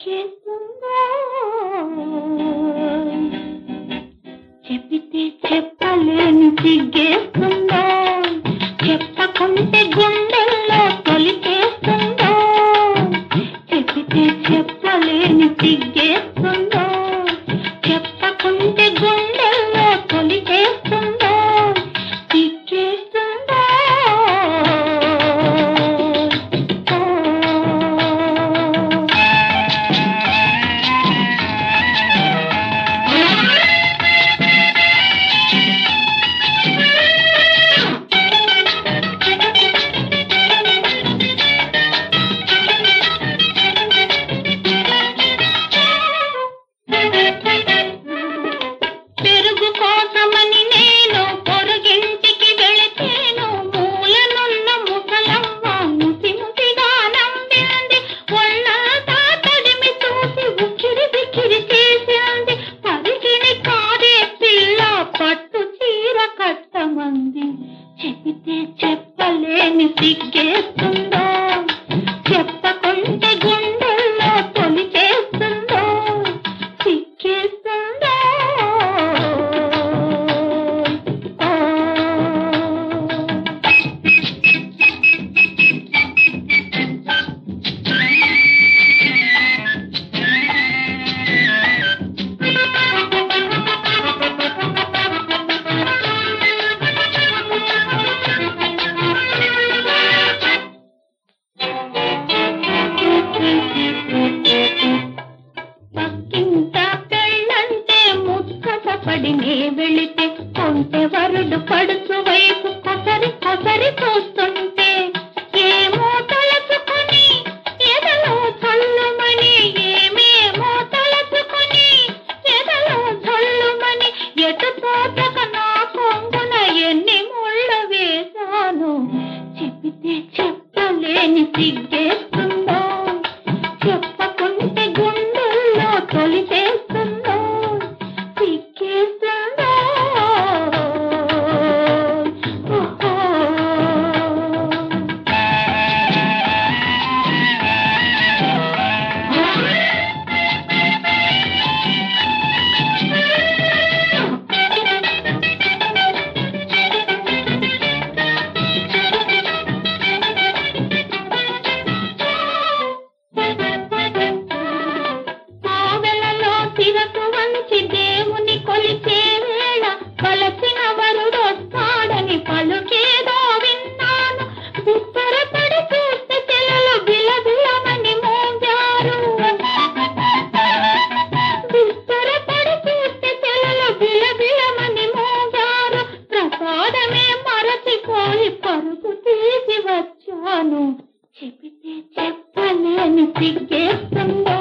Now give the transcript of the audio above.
సిగ్గేస్తుందో చెప్పితే చెప్పలేని సిగ్గేస్తుందో చెప్పకుంటే గుండెల్లో తొలిచేస్తుందో చెప్పితే చెప్పలేని సిగ్గేస్తుందో చెప్పకుంటే గుండెల్లో తొలిచేస్తుందో సిగ్గేస్తుందో పెరుగు కోసమని నేను పొరుగింటికి వెళితేను మూలనున్న ముసలమ్మ ముసి ముసిగా నవ్వింది ఒళ్ళంతా తడిమి చూసి ఉక్కిరి బిక్కిరి చేసింది పరిగిణి కాదే పిల్ల పట్టు చీర కట్టమంది చెబితే చెప్పలేని సిగ్గేస్తుందో చెప్పకుంటే గుండెల్లో తొలి చేస్తుందో సిగ్గేస్తుందో పక్కింట పెళ్ళంటే ముచ్చట పడి నే వెళితే కొంటె వరుడు పడుచు వైపు కొసరి కొసరి చూస్తుంటే ఏమో తలచుకొని ఎదలో చల్లుమని ఏమేమో తలచుకొని ఎదలో చల్లుమని ఎటు పోతక నా కొంగున ఎన్ని ముళ్ళు వేశాను చెబితే చెప్పలేని సిగ్గేస్తుందో చెప్పకుంటే గుండెల్లో తొలి చేస్తుందో సిగ్గేస్తుందో ఓహో. ఆవెలలో శిరసు వంచి దేవుని కొలిచే వేళ వలసిన వరుడొస్తాడని పలుకేదో విన్నాను బిత్తరపడి చూస్తే పిల్లలు బిలబిలమని మోగారు బిత్తరపడి చూస్తే పిల్లలు బిలబిలమని మోగారు ప్రసాదమే మరచిపోయి పరుగు తీసి వచ్చాను చెబితే చెప్పలేని సిగ్గేస్తుందో